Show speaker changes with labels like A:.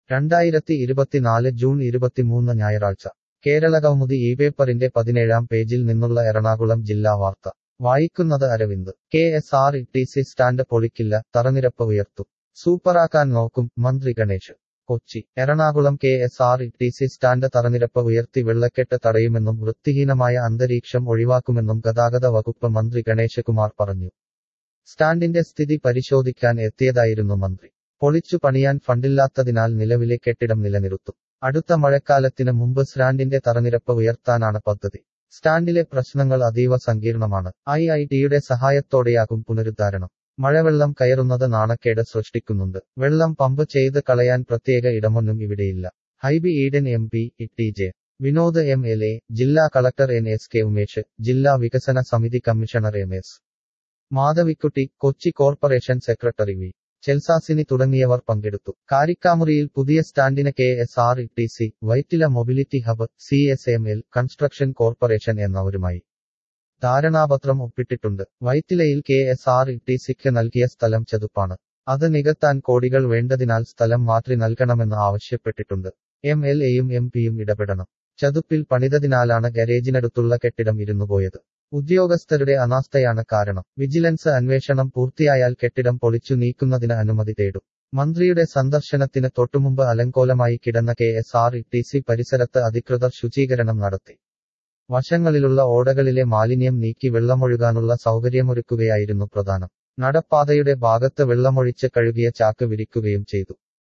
A: രണ്ടായിരത്തി ഇരുപത്തിനാല് ജൂൺ ഇരുപത്തിമൂന്ന് ഞായറാഴ്ച കേരള കൗമുദി ഈ പേപ്പറിന്റെ പതിനേഴാം പേജിൽ നിന്നുള്ള എറണാകുളം ജില്ലാ വാർത്ത വായിക്കുന്നത് Aravind K S R T C സി സ്റ്റാൻഡ് പൊളിക്കില്ല തറനിരപ്പ് ഉയർത്തും സൂപ്പറാക്കാൻ നോക്കും മന്ത്രി Ganesh Kochi Ernakulam K S R T C സി സ്റ്റാൻഡ് തറനിരപ്പ് ഉയർത്തി വെള്ളക്കെട്ട് തടയുമെന്നും വൃത്തിഹീനമായ അന്തരീക്ഷം ഒഴിവാക്കുമെന്നും ഗതാഗത വകുപ്പ് മന്ത്രി ഗണേശ് കുമാർ പറഞ്ഞു സ്റ്റാൻഡിന്റെ സ്ഥിതി പരിശോധിക്കാൻ എത്തിയതായിരുന്നു മന്ത്രി പൊളിച്ചു പണിയാൻ ഫണ്ടില്ലാത്തതിനാൽ നിലവിലെ കെട്ടിടം നിലനിർത്തും അടുത്ത മഴക്കാലത്തിന് മുമ്പ് സ്റ്റാൻഡിന്റെ തറനിരപ്പ് ഉയർത്താനാണ് പദ്ധതി സ്റ്റാൻഡിലെ പ്രശ്നങ്ങൾ അതീവ സങ്കീർണമാണ് ഐ ഐ ടിയുടെ സഹായത്തോടെയാകും പുനരുദ്ധാരണം മഴവെള്ളം കയറുന്നത് നാണക്കേട് സൃഷ്ടിക്കുന്നുണ്ട് വെള്ളം പമ്പ് ചെയ്ത് കളയാൻ പ്രത്യേക ഇടമൊന്നും ഇവിടെയില്ല Hibi Eden M P T J Vinod M L A ജില്ലാ collector N S K Umesh ജില്ലാ വികസന സമിതി commissioner M S Madhavikutty Kochi corporation secretary V Chelsasini തുടങ്ങിയവർ പങ്കെടുത്തു കാരിക്കാമുറിയിൽ പുതിയ സ്റ്റാൻഡിന് K S R T C C Vyttila mobility hub C S M L construction corporation എന്നിവരുമായി ധാരണാപത്രം ഒപ്പിട്ടിട്ടുണ്ട് വൈറ്റിലയിൽ K S R T T സിക്ക് നൽകിയ സ്ഥലം ചതുപ്പാണ് അത് നികത്താൻ കോടികൾ വേണ്ടതിനാൽ സ്ഥലം മാറ്റി നൽകണമെന്ന് ആവശ്യപ്പെട്ടിട്ടുണ്ട് എം എൽ എയും എം പിയും ഇടപെടണം ചതുപ്പിൽ പണിതതിനാലാണ് ഗരേജിനടുത്തുള്ള കെട്ടിടം ഇരുന്നുപോയത് ഉദ്യോഗസ്ഥരുടെ അനാസ്ഥയാണ് കാരണം വിജിലൻസ് അന്വേഷണം പൂർത്തിയായാൽ കെട്ടിടം പൊളിച്ചു നീക്കുന്നതിന് അനുമതി തേടും മന്ത്രിയുടെ സന്ദർശനത്തിന് തൊട്ടുമുമ്പ് അലങ്കോലമായി കിടന്ന K S R T C സി പരിസരത്ത് അധികൃതർ ശുചീകരണം നടത്തി വശങ്ങളിലുള്ള ഓടകളിലെ മാലിന്യം നീക്കി വെള്ളമൊഴുകാനുള്ള സൗകര്യമൊരുക്കുകയായിരുന്നു പ്രധാനം നടപ്പാതയുടെ ഭാഗത്ത് വെള്ളമൊഴിച്ച് കഴുകിയ ചാക്ക് വിരിക്കുകയും ചെയ്തു